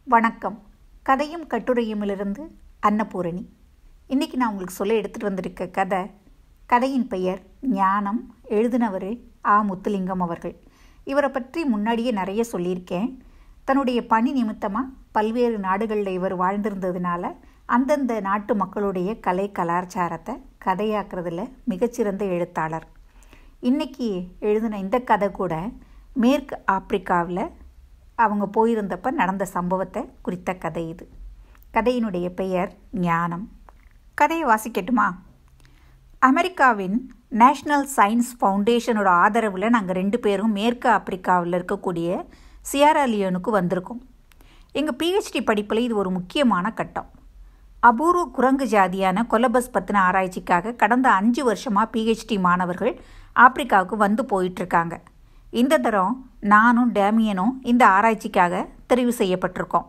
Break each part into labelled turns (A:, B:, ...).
A: வணக்கம் கதையும் கட்டுரையுமிலிருந்து அன்னபூரணி இன்றைக்கி நான் உங்களுக்கு சொல்ல எடுத்துகிட்டு வந்திருக்க கதை கதையின் பெயர் ஞானம் எழுதினவர் ஆ முத்துலிங்கம் அவர்கள் இவரை பற்றி முன்னாடியே நிறைய சொல்லியிருக்கேன் தன்னுடைய பணி நிமித்தமாக பல்வேறு நாடுகளில் இவர் வாழ்ந்திருந்ததுனால அந்தந்த நாட்டு மக்களுடைய கலை கலாச்சாரத்தை கதையாக்குறதுல மிகச்சிறந்த எழுத்தாளர் இன்னைக்கு எழுதின இந்த கதை கூட மேற்கு ஆப்பிரிக்காவில் அவங்க போயிருந்தப்ப நடந்த சம்பவத்தை குறித்த கதை இது கதையினுடைய பெயர் ஞானம் கதையை வாசிக்கட்டுமா அமெரிக்காவின் நேஷ்னல் சயின்ஸ் ஃபவுண்டேஷனோட ஆதரவில் நாங்கள் ரெண்டு பேரும் மேற்கு ஆப்பிரிக்காவில் இருக்கக்கூடிய சியாராலியோனுக்கு வந்திருக்கோம் எங்கள் பிஹெச்டி படிப்பில் இது ஒரு முக்கியமான கட்டம் அபூர்வ குரங்கு ஜாதியான கொலபஸ் பற்றின ஆராய்ச்சிக்காக கடந்த அஞ்சு வருஷமாக பிஹெச்டி மாணவர்கள் ஆப்பிரிக்காவுக்கு வந்து போயிட்டுருக்காங்க இந்த தரம் நானும் டேமியனும் இந்த ஆராய்ச்சிக்காக தெரிவு செய்யப்பட்டிருக்கோம்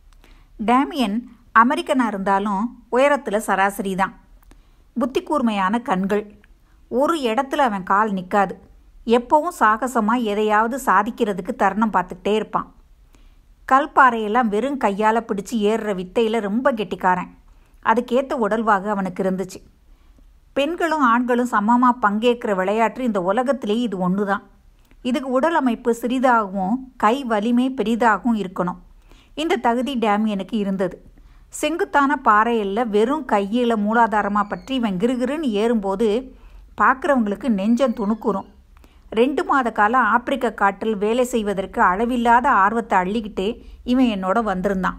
A: டேமியன் அமெரிக்கனாக இருந்தாலும் உயரத்தில் சராசரி தான் புத்தி கூர்மையான கண்கள் ஒரு இடத்துல அவன் கால் நிற்காது எப்போவும் சாகசமாக எதையாவது சாதிக்கிறதுக்கு தருணம் பார்த்துக்கிட்டே இருப்பான் கல்பாறையெல்லாம் வெறும் கையால் பிடிச்சி ஏறுற வித்தையில் ரொம்ப கெட்டிக்காரன் அதுக்கேற்ற உடல்வாகு அவனுக்கு இருந்துச்சு பெண்களும் ஆண்களும் சமமாக பங்கேற்கிற விளையாட்டு இந்த உலகத்திலேயே இது ஒன்று தான் இதுக்கு உடல் அமைப்பு சிறிதாகவும் கை வலிமை பெரிதாகவும் இருக்கணும் இந்த தகுதி டேமியனுக்கு இருந்தது செங்குத்தான பாறையில் வெறும் கையில் மூலாதாரமாக பற்றி இவன் கிருகிருன்னு ஏறும்போது பார்க்குறவங்களுக்கு நெஞ்சம் துணுக்குறும் ரெண்டு மாத காலம் ஆப்பிரிக்க காட்டில் வேலை செய்வதற்கு அளவில்லாத ஆர்வத்தை அள்ளிக்கிட்டு இவன் என்னோட வந்திருந்தான்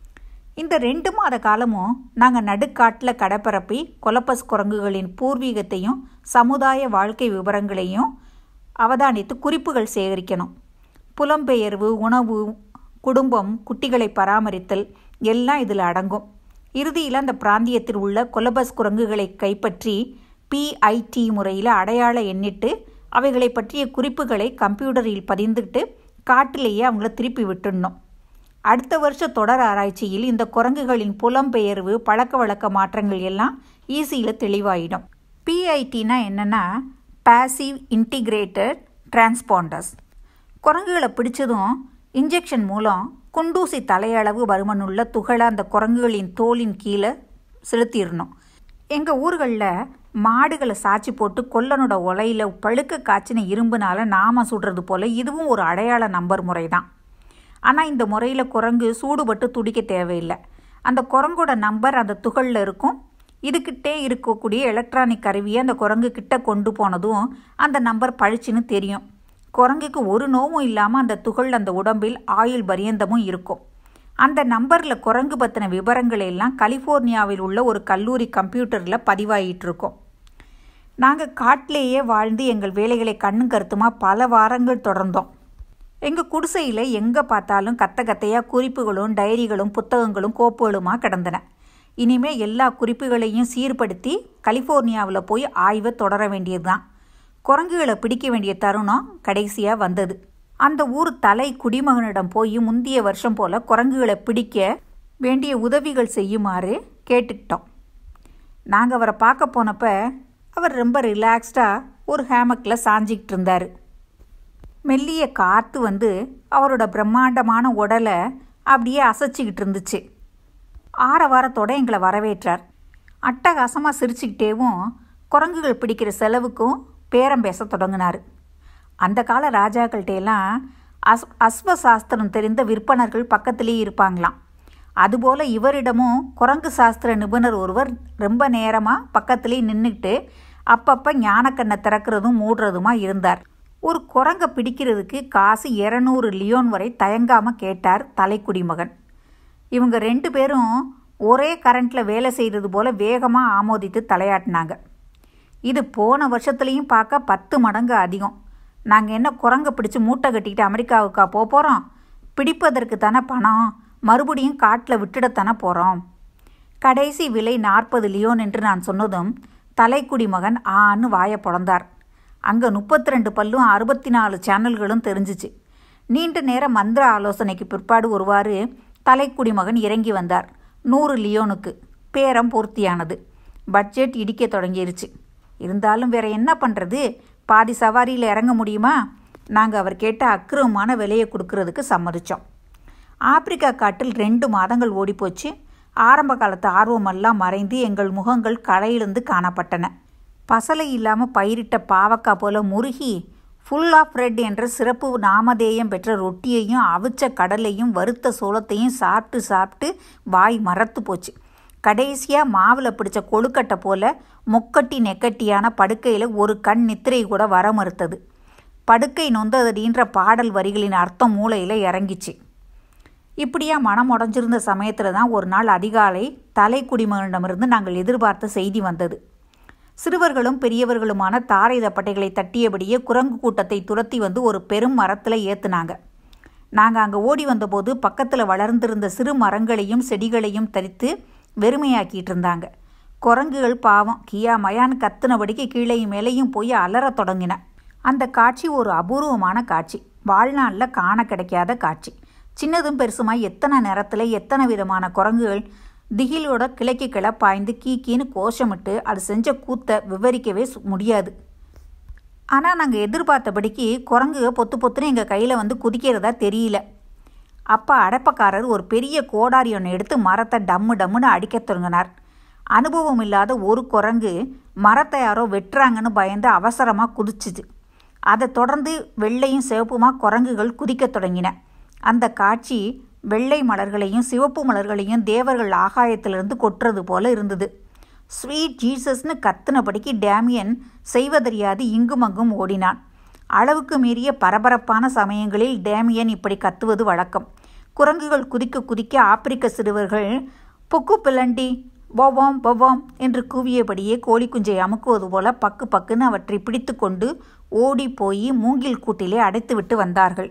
A: இந்த ரெண்டு மாத காலமும் நாங்கள் நடுக்காட்டில் கடப்பரப்பி கொலப்பஸ் குரங்குகளின் பூர்வீகத்தையும் சமுதாய வாழ்க்கை விவரங்களையும் அவதானித்து குறிப்புகள் சேகரிக்கணும் புலம்பெயர்வு உணவு குடும்பம் குட்டிகளை பராமரித்தல் எல்லாம் இதில் அடங்கும் இறுதியில் அந்த பிராந்தியத்தில் உள்ள கொலபஸ் குரங்குகளை கைப்பற்றி பிஐடி முறையில் அடையாள எண்ணிட்டு அவைகளை பற்றிய குறிப்புகளை கம்ப்யூட்டரில் பதிந்துட்டு காட்டிலேயே அவங்கள திருப்பி விட்டுடணும் அடுத்த வருஷ தொடர் ஆராய்ச்சியில் இந்த குரங்குகளின் புலம்பெயர்வு பழக்க வழக்க மாற்றங்கள் எல்லாம் ஈஸியில் தெளிவாயிடும் பிஐடினா என்னென்னா பாசிவ் இன்டிகிரேட்டட் டிரான்ஸ்பாண்டர்ஸ் குரங்குகளை பிடிச்சதும் இன்ஜெக்ஷன் மூலம் குண்டூசி தலையளவு வருமனுள்ள துகளை அந்த குரங்குகளின் தோலின் கீழே செலுத்திடணும் எங்கள் ஊர்களில் மாடுகளை சாட்சி போட்டு கொல்லனோட ஒலையில் பழுக்க காய்ச்சின இரும்புனால நாம சுடுறது போல் இதுவும் ஒரு அடையாள நம்பர் முறை தான் ஆனால் இந்த முறையில் குரங்கு சூடுபட்டு துடிக்க தேவையில்லை அந்த குரங்கோட நம்பர் அந்த துகளில் இருக்கும் இதுக்கிட்டே இருக்கக்கூடிய எலக்ட்ரானிக் கருவியை அந்த குரங்கு கிட்ட கொண்டு போனதும் அந்த நம்பர் பழிச்சுன்னு தெரியும் குரங்குக்கு ஒரு நோவும் இல்லாமல் அந்த துகள் அந்த உடம்பில் ஆயுள் பரியந்தமும் இருக்கும் அந்த நம்பரில் குரங்கு பற்றின விவரங்கள் எல்லாம் கலிஃபோர்னியாவில் உள்ள ஒரு கல்லூரி கம்ப்யூட்டரில் பதிவாகிட்டு இருக்கோம் நாங்கள் காட்டிலேயே வாழ்ந்து எங்கள் வேலைகளை கண்ணும் கருத்துமாக பல வாரங்கள் தொடர்ந்தோம் எங்கள் குடிசையில் எங்கே பார்த்தாலும் கத்த கத்தையாக குறிப்புகளும் டைரிகளும் புத்தகங்களும் கோப்புகளுமாக கிடந்தன இனிமேல் எல்லா குறிப்புகளையும் சீர்படுத்தி கலிஃபோர்னியாவில் போய் ஆய்வை தொடர வேண்டியது தான் குரங்குகளை பிடிக்க வேண்டிய தருணம் கடைசியாக வந்தது அந்த ஊர் தலை குடிமகனிடம் போய் முந்தைய வருஷம் போல் குரங்குகளை பிடிக்க வேண்டிய உதவிகள் செய்யுமாறு கேட்டுக்கிட்டோம் நாங்கள் அவரை பார்க்க போனப்ப அவர் ரொம்ப ரிலாக்ஸ்டாக ஒரு ஹேமக்கில் சாஞ்சிக்கிட்டு இருந்தார் மெல்லிய காற்று வந்து அவரோட பிரம்மாண்டமான உடலை அப்படியே அசைச்சிக்கிட்டு இருந்துச்சு ஆற வாரத்தோட எங்களை வரவேற்றார் அட்டகாசமாக சிரிச்சுக்கிட்டேவும் குரங்குகள் பிடிக்கிற செலவுக்கும் பேரம் பேச தொடங்கினார் அந்த கால ராஜாக்கள்கிட்டெல்லாம் அஸ் அஸ்வசாஸ்திரம் தெரிந்த விற்பனர்கள் பக்கத்திலேயே இருப்பாங்களாம் அதுபோல் இவரிடமும் குரங்கு சாஸ்திர நிபுணர் ஒருவர் ரொம்ப நேரமாக பக்கத்துலேயே நின்றுக்கிட்டு அப்பப்போ ஞானக்கண்ணை திறக்கிறதும் மூடுறதுமா இருந்தார் ஒரு குரங்கை பிடிக்கிறதுக்கு காசு இரநூறு லியோன் வரை தயங்காமல் கேட்டார் தலைக்குடிமகன் இவங்க ரெண்டு பேரும் ஒரே கரண்ட்டில் வேலை செய்கிறது போல் வேகமாக ஆமோதித்து தலையாட்டினாங்க இது போன வருஷத்துலேயும் பார்க்க பத்து மடங்கு அதிகம் நாங்கள் என்ன குரங்கை பிடிச்சி மூட்டை கட்டிக்கிட்டு அமெரிக்காவுக்கா போக போகிறோம் பிடிப்பதற்கு தானே பணம் மறுபடியும் காட்டில் விட்டுடத்தானே போகிறோம் கடைசி விலை நாற்பது லியோன் என்று நான் சொன்னதும் தலைக்குடி மகன் ஆன்னு வாயை பொழந்தார் அங்கே முப்பத்தி ரெண்டு பல்லும் அறுபத்தி நாலு சேனல்களும் தெரிஞ்சிச்சு நீண்ட நேரம் மந்திர ஆலோசனைக்கு பிற்பாடு ஒருவாறு தலைக்குடி மகன் இறங்கி வந்தார் நூறு லியோனுக்கு பேரம் பூர்த்தியானது பட்ஜெட் இடிக்க தொடங்கிருச்சு இருந்தாலும் வேற என்ன பண்ணுறது பாதி சவாரியில் இறங்க முடியுமா நாங்கள் அவர் கேட்ட அக்கிரமமான விலையை கொடுக்கறதுக்கு சம்மதித்தோம் ஆப்பிரிக்கா காட்டில் ரெண்டு மாதங்கள் ஓடிப்போச்சு ஆரம்ப காலத்து ஆர்வமெல்லாம் மறைந்து எங்கள் முகங்கள் களையிலிருந்து காணப்பட்டன பசலை இல்லாமல் பயிரிட்ட பாவக்காய் போல முருகி ஃபுல் ஆஃப் ரெட் என்ற சிறப்பு நாமதேயம் பெற்ற ரொட்டியையும் அவிச்ச கடலையும் வறுத்த சோளத்தையும் சாப்பிட்டு சாப்பிட்டு வாய் மரத்து போச்சு கடைசியாக மாவில் பிடிச்ச கொழுக்கட்டை போல மொக்கட்டி நெக்கட்டியான படுக்கையில் ஒரு கண் நித்திரை கூட வர மறுத்தது படுக்கை நொந்ததடின்ற பாடல் வரிகளின் அர்த்தம் மூளையில் இறங்கிச்சு இப்படியா மனம் உடஞ்சிருந்த சமயத்தில் தான் ஒரு நாள் அதிகாலை தலை குடிமகனிடமிருந்து நாங்கள் எதிர்பார்த்த செய்தி வந்தது சிறுவர்களும் பெரியவர்களுமான தாரை தப்பட்டைகளை தட்டியபடியே குரங்கு கூட்டத்தை துரத்தி வந்து ஒரு பெரும் மரத்தில் ஏத்துனாங்க நாங்கள் அங்கே ஓடி வந்தபோது பக்கத்தில் வளர்ந்திருந்த சிறு மரங்களையும் செடிகளையும் தரித்து வெறுமையாக்கிட்டு இருந்தாங்க குரங்குகள் பாவம் கியா மயான் கத்துனபடிக்கு கீழையும் மேலேயும் போய் அலறத் தொடங்கின அந்த காட்சி ஒரு அபூர்வமான காட்சி வாழ்நாளில் காண கிடைக்காத காட்சி சின்னதும் பெருசுமாய் எத்தனை நேரத்தில் எத்தனை விதமான குரங்குகள் திகிலோட கிளைக்கு கிளை பாய்ந்து கீக்கின்னு கோஷமிட்டு அது செஞ்ச கூத்தை விவரிக்கவே முடியாது ஆனால் நாங்கள் எதிர்பார்த்தபடிக்கு குரங்குக பொத்து பொத்துன்னு எங்கள் கையில் வந்து குதிக்கிறதா தெரியல அப்போ அடப்பக்காரர் ஒரு பெரிய கோடாரி ஒன்று எடுத்து மரத்தை டம்மு டம்முன்னு அடிக்க தொடங்கினார் அனுபவம் இல்லாத ஒரு குரங்கு மரத்தை யாரோ வெட்டுறாங்கன்னு பயந்து அவசரமாக குதிச்சுது அதை தொடர்ந்து வெள்ளையும் சிவப்புமா குரங்குகள் குதிக்கத் தொடங்கின அந்த காட்சி வெள்ளை மலர்களையும் சிவப்பு மலர்களையும் தேவர்கள் ஆகாயத்திலிருந்து கொட்டுறது போல இருந்தது ஸ்வீட் ஜீசஸ்னு கத்துனபடிக்கு டேமியன் செய்வதறியாது இங்குமங்கும் ஓடினான் அளவுக்கு மீறிய பரபரப்பான சமயங்களில் டேமியன் இப்படி கத்துவது வழக்கம் குரங்குகள் குதிக்க குதிக்க ஆப்பிரிக்க சிறுவர்கள் பொக்கு பிளண்டி பொவோம் பொவோம் என்று கூவியபடியே கோழி குஞ்சை அமுக்குவது போல பக்கு பக்குன்னு அவற்றை பிடித்து கொண்டு ஓடி போய் மூங்கில் கூட்டிலே அடைத்து விட்டு வந்தார்கள்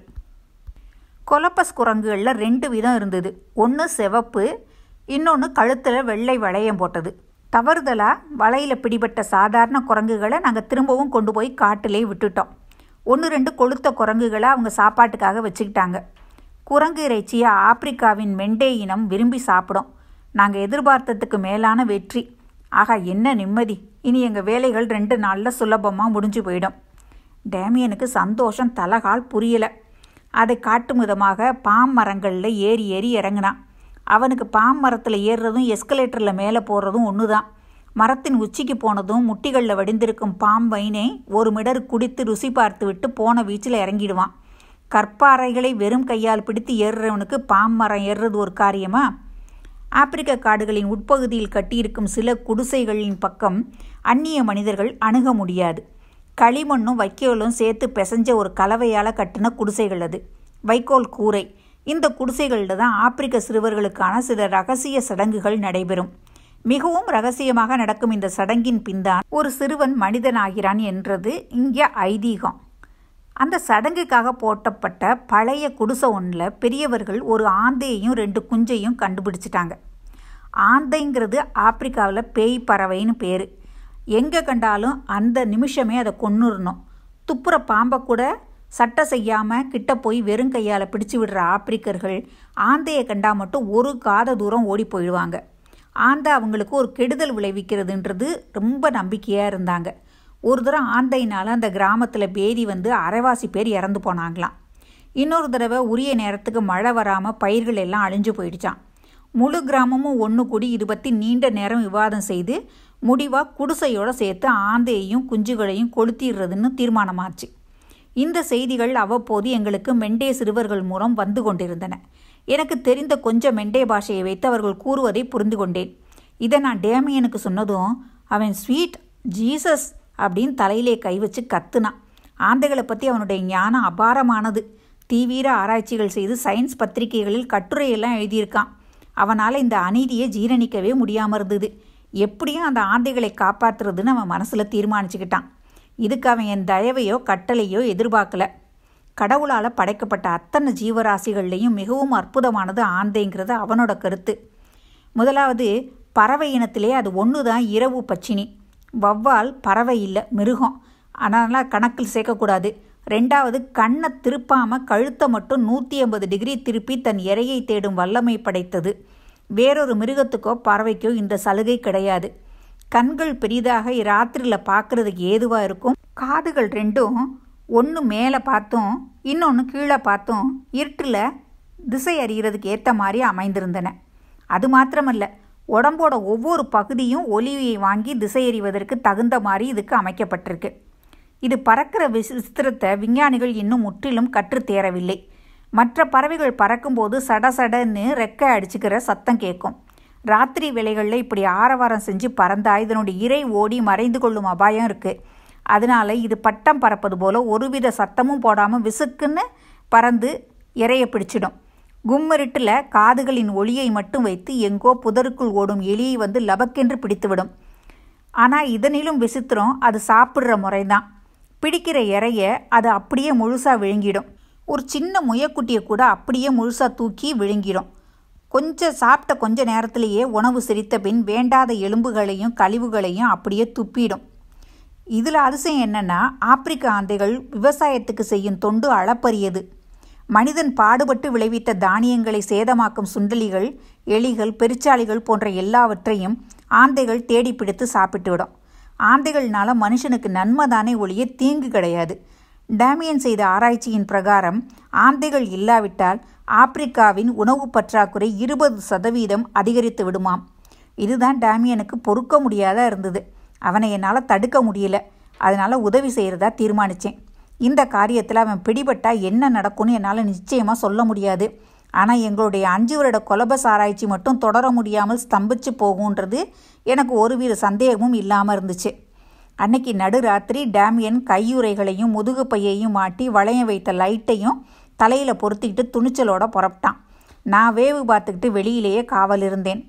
A: கொலப்பஸ் குரங்குகளில் ரெண்டு விதம் இருந்தது ஒன்று சிவப்பு இன்னொன்று கழுத்தில் வெள்ளை வளையம் போட்டது தவறுதலாக வலையில் பிடிபட்ட சாதாரண குரங்குகளை நாங்கள் திரும்பவும் கொண்டு போய் காட்டிலே விட்டுட்டோம் ஒன்று ரெண்டு கொளுத்த குரங்குகளை அவங்க சாப்பாட்டுக்காக வச்சுக்கிட்டாங்க குரங்கு இறைச்சியை ஆப்பிரிக்காவின் மெண்டே இனம் விரும்பி சாப்பிடும் நாங்கள் எதிர்பார்த்ததுக்கு மேலான வெற்றி ஆகா என்ன நிம்மதி இனி எங்கள் வேலைகள் ரெண்டு நாளில் சுலபமாக முடிஞ்சு போயிடும் டேமியனுக்கு சந்தோஷம் தலகால் புரியலை அதை காட்டும் விதமாக பாம் மரங்களில் ஏறி ஏறி இறங்கினான் அவனுக்கு பாம் மரத்தில் ஏறுறதும் எஸ்கலேட்டரில் மேலே போகிறதும் ஒன்று தான் மரத்தின் உச்சிக்கு போனதும் முட்டிகளில் வடிந்திருக்கும் பாம் வைனை ஒரு மிடர் குடித்து ருசி பார்த்து விட்டு போன வீச்சில் இறங்கிடுவான் கற்பாறைகளை வெறும் கையால் பிடித்து ஏறுறவனுக்கு பாம் மரம் ஏறுறது ஒரு காரியமா ஆப்பிரிக்க காடுகளின் உட்பகுதியில் கட்டியிருக்கும் சில குடிசைகளின் பக்கம் அந்நிய மனிதர்கள் அணுக முடியாது களிமண்ணும் வைக்கோலும் சேர்த்து பிசைஞ்ச ஒரு கலவையால் கட்டின குடிசைகள் அது வைக்கோல் கூரை இந்த குடிசைகளில் தான் ஆப்பிரிக்க சிறுவர்களுக்கான சில ரகசிய சடங்குகள் நடைபெறும் மிகவும் ரகசியமாக நடக்கும் இந்த சடங்கின் பின்தான் ஒரு சிறுவன் மனிதனாகிறான் என்றது இங்கே ஐதீகம் அந்த சடங்குக்காக போட்டப்பட்ட பழைய குடிசை ஒன்றில் பெரியவர்கள் ஒரு ஆந்தையையும் ரெண்டு குஞ்சையும் கண்டுபிடிச்சிட்டாங்க ஆந்தைங்கிறது ஆப்பிரிக்காவில் பேய் பறவைன்னு பேர் எங்கே கண்டாலும் அந்த நிமிஷமே அதை கொன்னுறணும் துப்புற பாம்பை கூட சட்டை செய்யாமல் கிட்ட போய் வெறும் கையால் பிடிச்சு விடுற ஆப்பிரிக்கர்கள் ஆந்தையை கண்டா மட்டும் ஒரு காத தூரம் ஓடி போயிடுவாங்க ஆந்தை அவங்களுக்கு ஒரு கெடுதல் விளைவிக்கிறதுன்றது ரொம்ப நம்பிக்கையாக இருந்தாங்க ஒரு தடவை ஆந்தையினால் அந்த கிராமத்தில் பேதி வந்து அரைவாசி பேர் இறந்து போனாங்களாம் இன்னொரு தடவை உரிய நேரத்துக்கு மழை வராமல் பயிர்கள் எல்லாம் அழிஞ்சு போயிடுச்சான் முழு கிராமமும் ஒன்று கூடி இது பற்றி நீண்ட நேரம் விவாதம் செய்து முடிவாக குடிசையோடு சேர்த்து ஆந்தையையும் குஞ்சுகளையும் கொளுத்திடுறதுன்னு தீர்மானமாச்சு இந்த செய்திகள் அவ்வப்போது எங்களுக்கு மெண்டே சிறுவர்கள் மூலம் வந்து கொண்டிருந்தன எனக்கு தெரிந்த கொஞ்சம் மெண்டே பாஷையை வைத்து அவர்கள் கூறுவதை புரிந்து கொண்டேன் இதை நான் டேமியனுக்கு சொன்னதும் அவன் ஸ்வீட் ஜீசஸ் அப்படின்னு தலையிலே கை வச்சு கத்துனான் ஆந்தைகளை பற்றி அவனுடைய ஞானம் அபாரமானது தீவிர ஆராய்ச்சிகள் செய்து சயின்ஸ் பத்திரிகைகளில் கட்டுரையெல்லாம் எழுதியிருக்கான் அவனால் இந்த அநீதியை ஜீரணிக்கவே முடியாமல் இருந்தது எப்படியும் அந்த ஆந்தைகளை காப்பாற்றுறதுன்னு அவன் மனசில் தீர்மானிச்சுக்கிட்டான் இதுக்கு அவன் என் தயவையோ கட்டளையோ எதிர்பார்க்கல கடவுளால் படைக்கப்பட்ட அத்தனை ஜீவராசிகள்லேயும் மிகவும் அற்புதமானது ஆந்தைங்கிறது அவனோட கருத்து முதலாவது பறவை இனத்திலே அது ஒன்று தான் இரவு பச்சினி வவ்வால் பறவை இல்லை மிருகம் அதனால் கணக்கில் சேர்க்கக்கூடாது ரெண்டாவது கண்ணை திருப்பாமல் கழுத்தை மட்டும் நூற்றி ஐம்பது டிகிரி திருப்பி தன் இரையை தேடும் வல்லமை படைத்தது வேறொரு மிருகத்துக்கோ பறவைக்கோ இந்த சலுகை கிடையாது கண்கள் பெரிதாக ராத்திரியில் பார்க்குறதுக்கு ஏதுவாக இருக்கும் காதுகள் ரெண்டும் ஒன்று மேலே பார்த்தோம் இன்னொன்று கீழே பார்த்தோம் இருட்டில் திசை அறிகிறதுக்கு ஏற்ற மாதிரி அமைந்திருந்தன அது மாத்திரமல்ல உடம்போட ஒவ்வொரு பகுதியும் ஒலியை வாங்கி திசை எறிவதற்கு தகுந்த மாதிரி இதுக்கு அமைக்கப்பட்டிருக்கு இது பறக்கிற விசித்திரத்தை விஞ்ஞானிகள் இன்னும் முற்றிலும் கற்றுத் தேரவில்லை மற்ற பறவைகள் பறக்கும்போது சட சடன்னு ரெக்கை அடிச்சுக்கிற சத்தம் கேட்கும் ராத்திரி வேளைகளில் இப்படி ஆரவாரம் செஞ்சு பறந்தா இதனுடைய இறை ஓடி மறைந்து கொள்ளும் அபாயம் இருக்குது அதனால இது பட்டம் பறப்பது போல ஒருவித சத்தமும் போடாமல் விசுக்குன்னு பறந்து இறைய பிடிச்சிடும் கும்மிருட்டில் காதுகளின் ஒளியை மட்டும் வைத்து எங்கோ புதருக்குள் ஓடும் எலியை வந்து லபக்கென்று பிடித்துவிடும் ஆனால் இதனிலும் விசித்திரம் அது சாப்பிட்ற முறைதான் பிடிக்கிற இறைய அது அப்படியே முழுசாக விழுங்கிடும் ஒரு சின்ன முயக்குட்டியை கூட அப்படியே முழுசாக தூக்கி விழுங்கிடும் கொஞ்சம் சாப்பிட்ட கொஞ்ச நேரத்திலேயே உணவு சிரித்த பின் வேண்டாத எலும்புகளையும் கழிவுகளையும் அப்படியே துப்பிடும் இதில் அதிசயம் என்னென்னா ஆப்பிரிக்க ஆந்தைகள் விவசாயத்துக்கு செய்யும் தொண்டு அளப்பரியது மனிதன் பாடுபட்டு விளைவித்த தானியங்களை சேதமாக்கும் சுண்டலிகள் எலிகள் பெருச்சாளிகள் போன்ற எல்லாவற்றையும் ஆந்தைகள் தேடி பிடித்து சாப்பிட்டுவிடும் ஆந்தைகள்னால மனுஷனுக்கு நன்மை தானே ஒழிய தீங்கு கிடையாது டேமியன் செய்த ஆராய்ச்சியின் பிரகாரம் ஆந்தைகள் இல்லாவிட்டால் ஆப்பிரிக்காவின் உணவு பற்றாக்குறை இருபது சதவீதம் அதிகரித்து விடுமாம் இதுதான் டேமியனுக்கு பொறுக்க முடியாதா இருந்தது அவனை என்னால் தடுக்க முடியல அதனால் உதவி செய்கிறதா தீர்மானித்தேன் இந்த காரியத்தில் அவன் பிடிபட்டா என்ன நடக்கும்னு என்னால் நிச்சயமாக சொல்ல முடியாது ஆனால் எங்களுடைய அஞ்சு வருட கொலபஸ் ஆராய்ச்சி மட்டும் தொடர முடியாமல் ஸ்தம்பிச்சு போகுன்றது எனக்கு ஒருவித சந்தேகமும் இல்லாமல் இருந்துச்சு அன்னைக்கு நடுராத்திரி டேமியன் கையுறைகளையும் முதுகு பையையும் மாட்டி வளைய வைத்த லைட்டையும் தலையில் பொருத்திக்கிட்டு துணிச்சலோட புறப்பட்டான் நான் வேவு பார்த்துக்கிட்டு வெளியிலேயே காவல் இருந்தேன்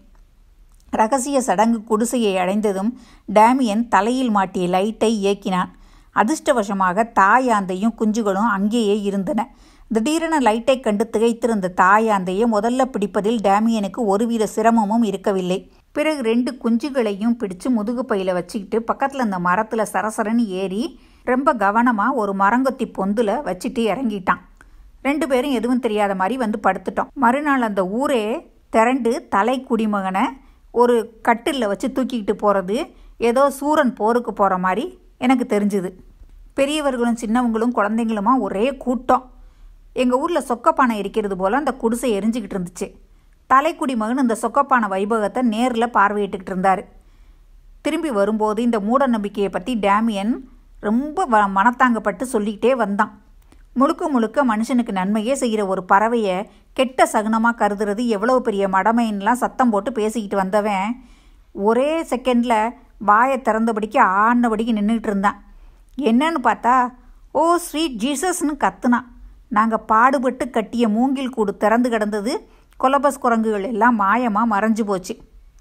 A: ரகசிய சடங்கு குடிசையை அடைந்ததும் டேமியன் தலையில் மாட்டிய லைட்டை இயக்கினான் அதிர்ஷ்டவசமாக தாயாந்தையும் குஞ்சுகளும் அங்கேயே இருந்தன திடீரென லைட்டை கண்டு திகைத்திருந்த தாயாந்தையை முதல்ல பிடிப்பதில் டேமியனுக்கு ஒருவித சிரமமும் இருக்கவில்லை பிறகு ரெண்டு குஞ்சுகளையும் பிடிச்சு முதுகு பையில வச்சுக்கிட்டு பக்கத்தில் அந்த மரத்தில் சரசரன்னு ஏறி ரொம்ப கவனமாக ஒரு மரங்கொத்தி பொந்தில் வச்சுட்டு இறங்கிட்டான் ரெண்டு பேரும் எதுவும் தெரியாத மாதிரி வந்து படுத்துட்டோம் மறுநாள் அந்த ஊரே திரண்டு தலை குடிமகனை ஒரு கட்டிலில் வச்சு தூக்கிக்கிட்டு போகிறது ஏதோ சூரன் போருக்கு போகிற மாதிரி எனக்கு தெரிஞ்சுது பெரியவர்களும் சின்னவங்களும் குழந்தைங்களுமா ஒரே கூட்டம் எங்கள் ஊரில் சொக்கப்பானை இருக்கிறது போல் அந்த குடிசை எரிஞ்சுக்கிட்டு இருந்துச்சு தலைக்குடி மகன் இந்த சொக்கப்பானை வைபவத்தை நேரில் பார்வையிட்டுக்கிட்டு இருந்தார் திரும்பி வரும்போது இந்த மூட நம்பிக்கையை பற்றி டேமியன் ரொம்ப வ மனத்தாங்கப்பட்டு சொல்லிக்கிட்டே வந்தான் முழுக்க முழுக்க மனுஷனுக்கு நன்மையே செய்கிற ஒரு பறவையை கெட்ட சகுனமாக கருதுறது எவ்வளோ பெரிய மடமைன்லாம் சத்தம் போட்டு பேசிக்கிட்டு வந்தவன் ஒரே செகண்டில் வாயை திறந்தபடிக்கு ஆடினபடிக்கு நின்றுட்டு இருந்தான் என்னன்னு பார்த்தா ஓ ஸ்வீட் ஜீசஸ்னு கத்துனான் நாங்கள் பாடுபட்டு கட்டிய மூங்கில் கூடு திறந்து கிடந்தது கொலபஸ் குரங்குகள் எல்லாம் மாயமாக மறைஞ்சு போச்சு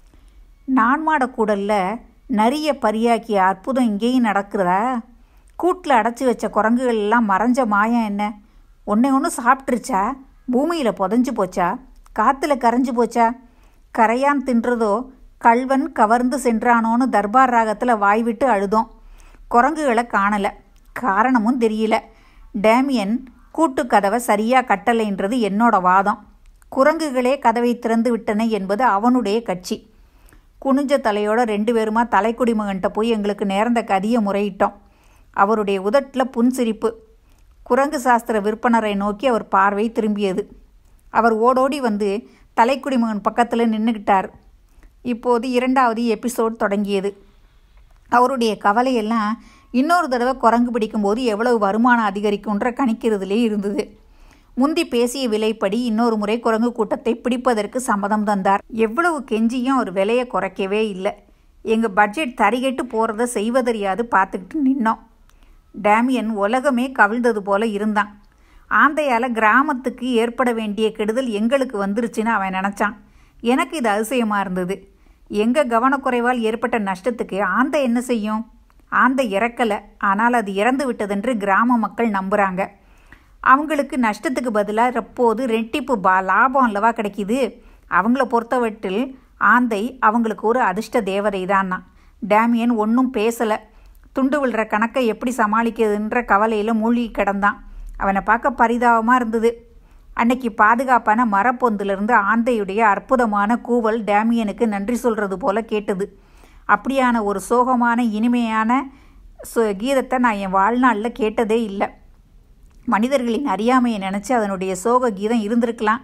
A: நான்மாட கூடல்ல நரிய பரியாக்கிய அற்புதம் இங்கேயும் நடக்கிறதா கூட்டில் அடைச்சி வச்ச குரங்குகள் எல்லாம் மறைஞ்ச மாயம் என்ன ஒன்றை ஒன்று சாப்பிட்ருச்சா பூமியில் புதஞ்சு போச்சா காற்றுல கரைஞ்சு போச்சா கரையான் தின்றதோ கல்வன் கவர்ந்து சென்றானோன்னு தர்பார் ராகத்தில் வாய்விட்டு அழுதோம் குரங்குகளை காணலை காரணமும் தெரியல டேமியன் கூட்டு கதவை சரியாக கட்டலைன்றது என்னோட வாதம் குரங்குகளே கதவை திறந்து விட்டன என்பது அவனுடைய கட்சி குனிஞ்ச தலையோட ரெண்டு பேருமா தலைக்குடி மகன்கிட்ட போய் எங்களுக்கு நேர்ந்த கதியை முறையிட்டோம் அவருடைய உதட்டில் புன்சிரிப்பு குரங்கு சாஸ்திர விற்பனரை நோக்கி அவர் பார்வை திரும்பியது அவர் ஓடோடி வந்து தலைக்குடி மகன் பக்கத்தில் நின்றுக்கிட்டார் இப்போது இரண்டாவது எபிசோட் தொடங்கியது அவருடைய கவலையெல்லாம் இன்னொரு தடவை குரங்கு பிடிக்கும்போது எவ்வளவு வருமானம் அதிகரிக்கும்ன்ற கணிக்கிறதுலே இருந்தது முந்தி பேசிய விலைப்படி இன்னொரு முறை குரங்கு கூட்டத்தை பிடிப்பதற்கு சம்மதம் தந்தார் எவ்வளவு கெஞ்சியும் அவர் விலையை குறைக்கவே இல்லை எங்கள் பட்ஜெட் தரிகெட்டு போகிறத செய்வதறியாது பார்த்துக்கிட்டு நின்னோம் டேமியன் உலகமே கவிழ்ந்தது போல இருந்தான் ஆந்தையால் கிராமத்துக்கு ஏற்பட வேண்டிய கெடுதல் எங்களுக்கு வந்துருச்சுன்னு அவன் நினச்சான் எனக்கு இது அதிசயமாக இருந்தது எங்கள் கவனக்குறைவால் ஏற்பட்ட நஷ்டத்துக்கு ஆந்தை என்ன செய்யும் ஆந்தை இறக்கலை ஆனால் அது இறந்து விட்டதென்று கிராம மக்கள் நம்புகிறாங்க அவங்களுக்கு நஷ்டத்துக்கு பதிலாக எப்போது ரெட்டிப்பு பா லாபம் அல்லவா கிடைக்கிது அவங்கள பொறுத்தவற்றில் ஆந்தை அவங்களுக்கு ஒரு அதிர்ஷ்ட தேவதை தான்னா டேமியன் ஒன்றும் பேசலை துண்டு விழுற கணக்கை எப்படி சமாளிக்கிறதுன்ற கவலையில் மூழ்கி கிடந்தான் அவனை பார்க்க பரிதாபமாக இருந்தது அன்னைக்கு பாதுகாப்பான மரப்பொந்திலிருந்து ஆந்தையுடைய அற்புதமான கூவல் டேமியனுக்கு நன்றி சொல்கிறது போல கேட்டது அப்படியான ஒரு சோகமான இனிமையான கீதத்தை நான் என் வாழ்நாளில் கேட்டதே இல்லை மனிதர்களின் அறியாமையை நினச்சி அதனுடைய சோக கீதம் இருந்திருக்கலாம்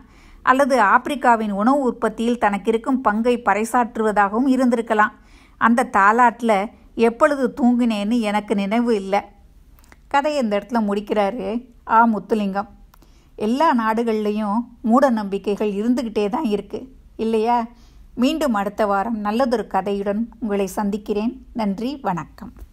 A: அல்லது ஆப்பிரிக்காவின் உணவு உற்பத்தியில் தனக்கு இருக்கும் பங்கை பறைசாற்றுவதாகவும் இருந்திருக்கலாம் அந்த தாலாட்டில் எப்பொழுது தூங்கினேன்னு எனக்கு நினைவு இல்லை கதையை இந்த இடத்துல முடிக்கிறாரு ஆ முத்துலிங்கம் எல்லா நாடுகள்லேயும் மூட நம்பிக்கைகள் இருந்துக்கிட்டே தான் இருக்குது இல்லையா மீண்டும் அடுத்த வாரம் நல்லதொரு கதையுடன் உங்களை சந்திக்கிறேன் நன்றி வணக்கம்